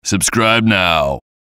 Subscribe now.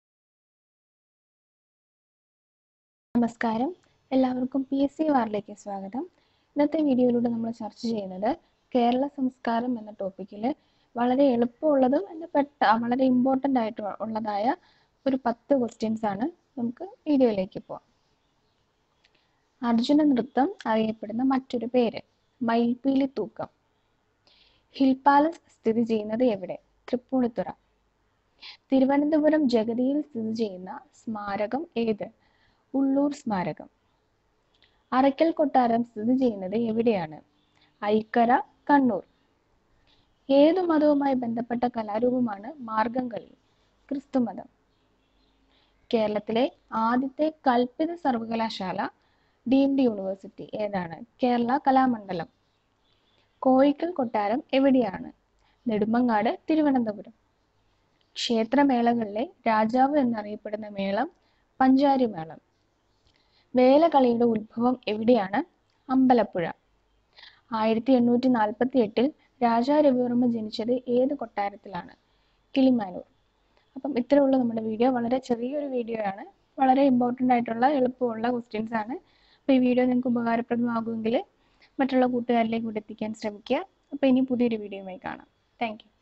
നമസ്കാരം എല്ലാവർക്കും P S C വാറിലേക്ക് സ്വാഗതം ഇന്നത്തെ വീഡിയോയിലൂടെ നമ്മൾ ചർച്ച ചെയ്യുന്നത് കേരള സംസ്കാരം എന്ന ടോപ്പിക്കിൽ വളരെ എളുപ്പമുള്ളതും എന്നാൽ പെട്ട വളരെ ഇമ്പോർട്ടൻ്റ് ആയിട്ട് ഉള്ളതായ ഒരു പത്ത് ക്വസ്റ്റ്യൻസ് ആണ് നമുക്ക് വീഡിയോയിലേക്ക് പോവാം അർജുന നൃത്തം അറിയപ്പെടുന്ന മറ്റൊരു പേര് മയിൽപ്പീലി തൂക്കം ഹിൽ പാലസ് സ്ഥിതി ചെയ്യുന്നത് എവിടെ തൃപ്പൂണിത്തുറ തിരുവനന്തപുരം ജഗതിയിൽ സ്ഥിതി ചെയ്യുന്ന സ്മാരകം ഏത് ഉള്ളൂർ സ്മാരകം അറയ്ക്കൽ കൊട്ടാരം സ്ഥിതി ചെയ്യുന്നത് എവിടെയാണ് ഐക്കര കണ്ണൂർ ഏതു മതവുമായി ബന്ധപ്പെട്ട കലാരൂപമാണ് മാർഗംകളി ക്രിസ്തുമതം കേരളത്തിലെ ആദ്യത്തെ കൽപ്പിത സർവകലാശാല ഡീംഡ് യൂണിവേഴ്സിറ്റി ഏതാണ് കേരള കലാമണ്ഡലം കോയിക്കൽ കൊട്ടാരം എവിടെയാണ് നെടുമങ്ങാട് തിരുവനന്തപുരം ക്ഷേത്രമേളകളിലെ രാജാവ് എന്നറിയപ്പെടുന്ന മേളം പഞ്ചാരി മേളം വേലകളിയുടെ ഉത്ഭവം എവിടെയാണ് അമ്പലപ്പുഴ ആയിരത്തി എണ്ണൂറ്റി നാൽപ്പത്തി എട്ടിൽ രാജാ രവിവർമ്മ ജനിച്ചത് ഏത് കൊട്ടാരത്തിലാണ് കിളിമാനൂർ അപ്പം ഇത്രയുള്ള നമ്മുടെ വീഡിയോ വളരെ ചെറിയൊരു വീഡിയോ ആണ് വളരെ ഇമ്പോർട്ടൻ്റ് ആയിട്ടുള്ള എളുപ്പമുള്ള ക്വസ്റ്റ്യൻസ് ആണ് അപ്പോൾ ഈ വീഡിയോ നിങ്ങൾക്ക് ഉപകാരപ്രദമാകുമെങ്കിൽ മറ്റുള്ള കൂട്ടുകാരിലേക്ക് കൂടി എത്തിക്കാൻ ശ്രമിക്കുക അപ്പോൾ ഇനി പുതിയൊരു വീഡിയോയുമായി കാണാം താങ്ക്